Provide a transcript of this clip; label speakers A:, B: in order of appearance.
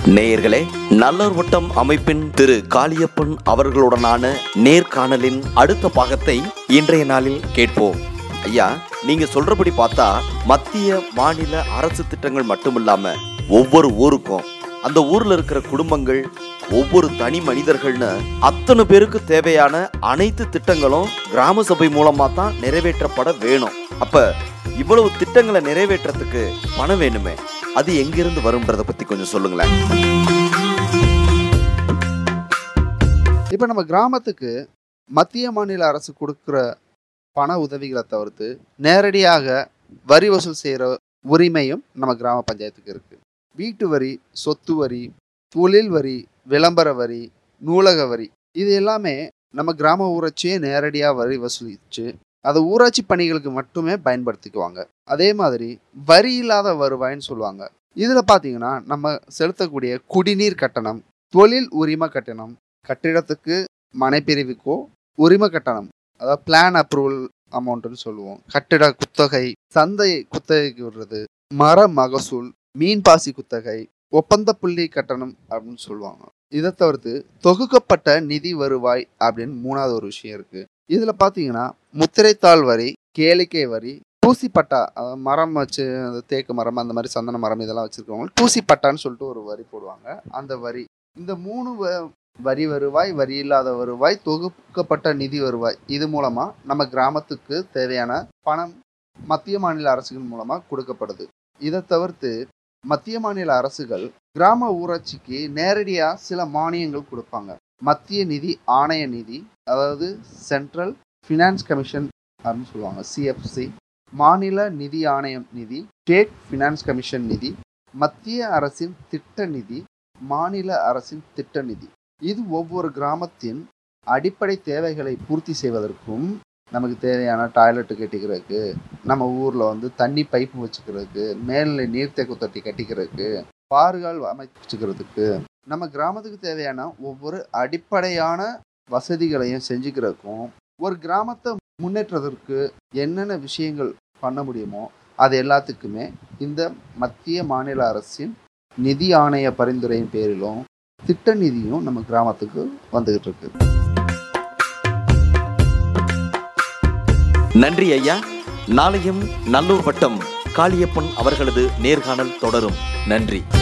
A: நேயர்களே நல்லூர் வட்டம் அமைப்பின் திரு காளியப்பன் அவர்களுடனான நேர்காணலின் அடுத்த பாகத்தை இன்றைய நாளில் கேட்போம் ஐயா நீங்க சொல்றபடி பார்த்தா மத்திய மாநில அரசு திட்டங்கள் மட்டுமில்லாம ஒவ்வொரு ஊருக்கும் அந்த ஊர்ல இருக்கிற குடும்பங்கள் ஒவ்வொரு தனி மனிதர்கள்னு அத்தனை பேருக்கு தேவையான அனைத்து திட்டங்களும் கிராம சபை மூலமா தான் நிறைவேற்றப்பட வேணும் அப்ப இவ்வளவு திட்டங்களை நிறைவேற்றத்துக்கு பணம் வேணுமே அது எங்கிருந்து வரும்ன்றத பத்தி கொஞ்சம் சொல்லுங்களேன்
B: இப்போ நம்ம கிராமத்துக்கு மத்திய மாநில அரசு கொடுக்குற பண உதவிகளை தவிர்த்து நேரடியாக வரி வசூல் செய்கிற உரிமையும் நம்ம கிராம பஞ்சாயத்துக்கு இருக்குது வீட்டு வரி சொத்து வரி தொழில் வரி விளம்பர வரி நூலக வரி இது எல்லாமே நம்ம கிராம ஊராட்சியே நேரடியாக வரி வசூலிச்சு அதை ஊராட்சி பணிகளுக்கு மட்டுமே பயன்படுத்திக்குவாங்க அதே மாதிரி வரி இல்லாத வருவாய்ன்னு சொல்லுவாங்க இதில் பார்த்தீங்கன்னா நம்ம செலுத்தக்கூடிய குடிநீர் கட்டணம் தொழில் உரிம கட்டணம் கட்டிடத்துக்கு மனைப்பிரிவுக்கோ உரிம கட்டணம் அதாவது பிளான் அப்ரூவல் அமௌண்ட்னு சொல்லுவோம் கட்டிட குத்தகை சந்தை குத்தகைக்கு விடுறது மர மகசூல் மீன்பாசி குத்தகை ஒப்பந்த புள்ளி கட்டணம் அப்படின்னு சொல்லுவாங்க இதை தவிர்த்து தொகுக்கப்பட்ட நிதி வருவாய் அப்படின்னு மூணாவது ஒரு விஷயம் இருக்கு இதுல பாத்தீங்கன்னா முத்திரைத்தாள் வரி கேளிக்கை வரி தூசிப்பட்டா அதாவது மரம் வச்சு அந்த தேக்கு மரம் அந்த மாதிரி சந்தன மரம் இதெல்லாம் வச்சிருக்கவங்க தூசிப்பட்டான்னு சொல்லிட்டு ஒரு வரி போடுவாங்க அந்த வரி இந்த மூணு வ- வரி வருவாய் வரி இல்லாத வருவாய் தொகுக்கப்பட்ட நிதி வருவாய் இது மூலமா நம்ம கிராமத்துக்கு தேவையான பணம் மத்திய மாநில அரசுகள் மூலமா கொடுக்கப்படுது இதை தவிர்த்து மத்திய மாநில அரசுகள் கிராம ஊராட்சிக்கு நேரடியா சில மானியங்கள் கொடுப்பாங்க மத்திய நிதி ஆணைய நிதி அதாவது சென்ட்ரல் ஃபினான்ஸ் கமிஷன் அப்படின்னு சொல்லுவாங்க சிஎஃப்சி மாநில நிதி ஆணையம் நிதி ஸ்டேட் ஃபினான்ஸ் கமிஷன் நிதி மத்திய அரசின் திட்ட நிதி மாநில அரசின் திட்ட நிதி இது ஒவ்வொரு கிராமத்தின் அடிப்படை தேவைகளை பூர்த்தி செய்வதற்கும் நமக்கு தேவையான டாய்லெட் கட்டிக்கிறதுக்கு நம்ம ஊரில் வந்து தண்ணி பைப்பு வச்சுக்கிறதுக்கு மேல்நிலை நீர்த்தேக்கு தொட்டி கட்டிக்கிறதுக்கு பாறுகால் அமைச்சுக்கிறதுக்கு நம்ம கிராமத்துக்கு தேவையான ஒவ்வொரு அடிப்படையான வசதிகளையும் செஞ்சுக்கிறதுக்கும் ஒரு கிராமத்தை முன்னேற்றத்திற்கு என்னென்ன விஷயங்கள் பண்ண முடியுமோ அது எல்லாத்துக்குமே இந்த மத்திய மாநில அரசின் நிதி ஆணைய பரிந்துரையின் பேரிலும் திட்ட நிதியும் நம்ம கிராமத்துக்கு வந்துகிட்டு இருக்கு
A: நன்றி ஐயா நாளையும் நல்லூர் வட்டம் காளியப்பன் அவர்களது நேர்காணல் தொடரும் நன்றி